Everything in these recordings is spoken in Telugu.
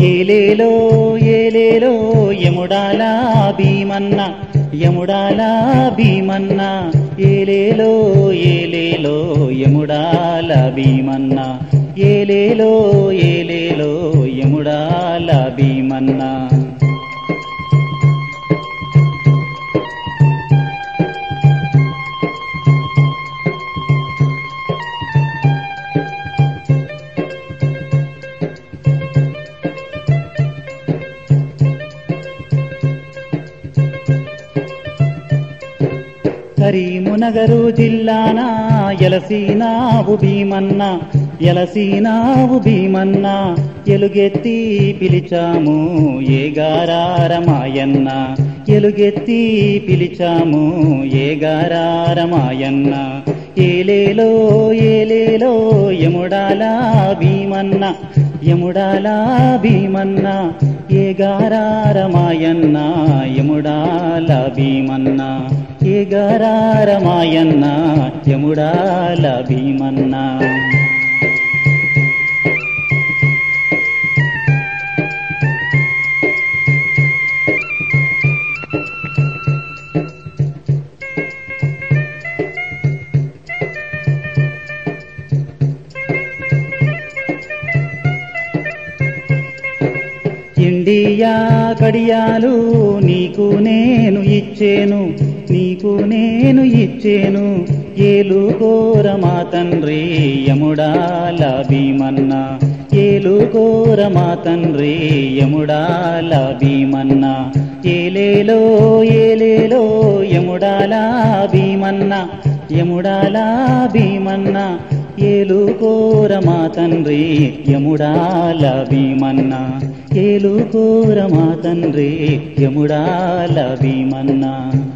ఏలేలో ఏలేలో యముడాల భీమన్న యముడాల భీమన్న ఏలేలో ఏలేలో యముడాల భీమన్న ఏలేలో ఏలేలో యముడాల భీమన్న కరీమునగరు జిల్లాన ఎలసీనావు భీమన్న ఎలసీనావు భీమన్న ఎలుగెత్తి పిలిచాము ఏగారారమాయన్న ఎలుగెత్తి పిలిచాము ఏగారారమాయన్న ఏలేలో ఏలేలో యముడాలా భీమన్న యముడాలా భీమన్న ఏగారారమాయన్న యముడాల భీమన్న ఏగారారమాయన్న యముడాల భీమన్న ఇండియా కడియాలు నీకు నేను ఇచ్చేను నీకు నేను ఇచ్చేను ఏలు కోర మా తండ్రి యముడాల భీమన్న ఏలు కోర మా తండ్రి యముడాల భీమన్న ఏలేలో ఏలేలో యముడాల భీమన్న యముడాల భీమన్న ఏలు కోర మా తండ్రి యముడాల భీమన్న ఏలు కోర మా తండ్రి యముడాల భీమన్న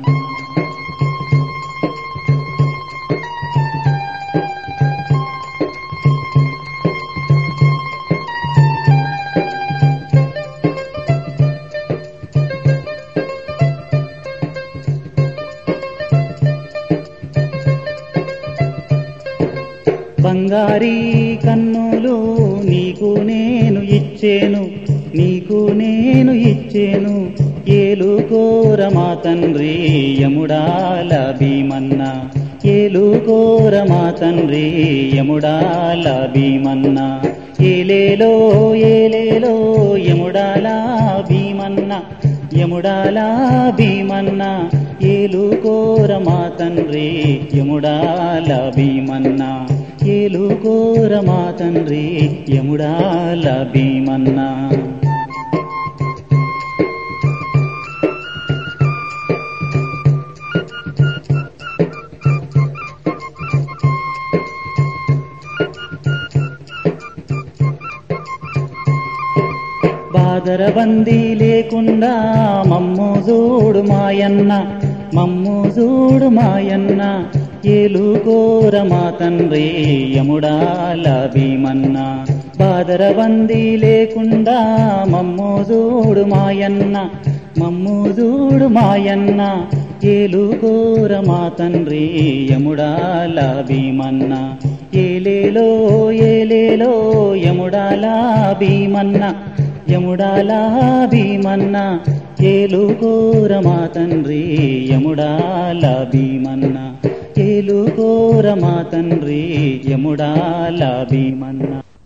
బంగారీ కన్నులు నీకు నేను ఇచ్చేను నీకు నేను ఇచ్చేను ఏలు కోర మా తండ్రి యముడాల భీమన్న ఏలు కోర మా తండ్రి యముడాల భీమన్న ఏలేలో ఏలేలో యముడాల భీమన్న యముడాల భీమన్న ఏలు కోర మా తండ్రి యముడాల భీమన్న ఏలు కోర మా తండ్రి యముడాల భీమన్న బాదరబందీ లేకుండా మమ్ము చూడు మాయన్న మమ్ము చూడు మాయన్న ఏలు కోర మా తండ్రి యముడాల భీమన్న బాదరబందీ లేకుండా మమ్ము చూడు మాయన్న మమ్ము చూడు మాయన్న ఏలు కోర మా తండ్రి యముడాల భీమన్న ఏలేలో ఏలేలో యముడాల భీమన్న యముడాల భీమన్న ఏలు కోర మా తండ్రి యముడాల భీమన్న ఏలు కోర మా తండ్రి యముడాల భీమన్న